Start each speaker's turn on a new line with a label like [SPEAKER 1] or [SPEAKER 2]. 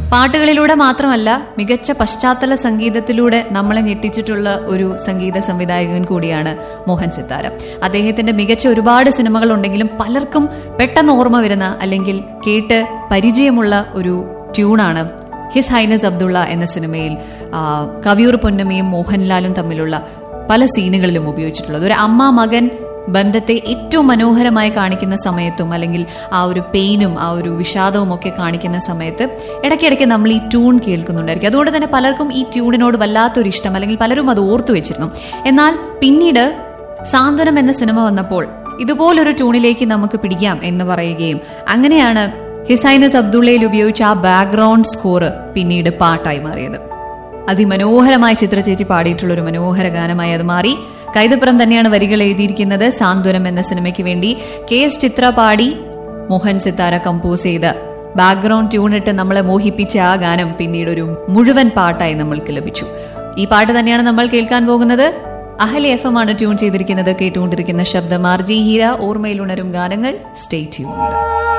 [SPEAKER 1] പാട്ടുകളിലൂടെ മാത്രമല്ല മികച്ച പശ്ചാത്തല സംഗീതത്തിലൂടെ നമ്മളെ ഞെട്ടിച്ചിട്ടുള്ള ഒരു സംഗീത സംവിധായകൻ കൂടിയാണ് മോഹൻ സിത്താര അദ്ദേഹത്തിന്റെ മികച്ച ഒരുപാട് സിനിമകൾ ഉണ്ടെങ്കിലും പലർക്കും പെട്ടെന്ന് ഓർമ്മ വരുന്ന അല്ലെങ്കിൽ കേട്ട് പരിചയമുള്ള ഒരു ട്യൂണാണ് ഹിസ് ഹൈനസ് അബ്ദുള്ള എന്ന സിനിമയിൽ ആ, കവിയൂർ പൊന്നമ്മയും മോഹൻലാലും തമ്മിലുള്ള പല സീനുകളിലും ഉപയോഗിച്ചിട്ടുള്ളത് ഒരു അമ്മ മകൻ ബന്ധത്തെ ഏറ്റവും മനോഹരമായി കാണിക്കുന്ന സമയത്തും അല്ലെങ്കിൽ ആ ഒരു പെയിനും ആ ഒരു വിഷാദവും ഒക്കെ കാണിക്കുന്ന സമയത്ത് ഇടയ്ക്കിടയ്ക്ക് നമ്മൾ ഈ ട്യൂൺ കേൾക്കുന്നുണ്ടായിരിക്കും അതുകൊണ്ട് തന്നെ പലർക്കും ഈ ട്യൂണിനോട് വല്ലാത്തൊരു ഇഷ്ടം അല്ലെങ്കിൽ പലരും അത് ഓർത്തു വെച്ചിരുന്നു എന്നാൽ പിന്നീട് സാന്ത്വനം എന്ന സിനിമ വന്നപ്പോൾ ഇതുപോലൊരു ട്യൂണിലേക്ക് നമുക്ക് പിടിക്കാം എന്ന് പറയുകയും അങ്ങനെയാണ് ഹിസൈനസ് അബ്ദുള്ളയിൽ ഉപയോഗിച്ച ആ ബാക്ക്ഗ്രൗണ്ട് സ്കോർ പിന്നീട് പാട്ടായി മാറിയത് അതിമനോഹരമായി ചിത്രചേച്ചി പാടിയിട്ടുള്ള ഒരു മനോഹര ഗാനമായി അത് മാറി കൈതപ്പുറം തന്നെയാണ് വരികൾ എഴുതിയിരിക്കുന്നത് സാന്ത്വനം എന്ന സിനിമയ്ക്ക് വേണ്ടി കെ എസ് ചിത്ര പാടി മോഹൻ സിത്താര കമ്പോസ് ചെയ്ത ബാക്ക്ഗ്രൗണ്ട് ട്യൂണിട്ട് നമ്മളെ മോഹിപ്പിച്ച ആ ഗാനം പിന്നീട് ഒരു മുഴുവൻ പാട്ടായി നമ്മൾക്ക് ലഭിച്ചു ഈ പാട്ട് തന്നെയാണ് നമ്മൾ കേൾക്കാൻ പോകുന്നത് അഹലി എഫ് എം ആണ് ട്യൂൺ ചെയ്തിരിക്കുന്നത് കേട്ടുകൊണ്ടിരിക്കുന്ന ശബ്ദം ആർ ജി ഹീര ഓർമ്മയിൽ ഉണരും ഗാനങ്ങൾ സ്റ്റേ ട്യൂൺ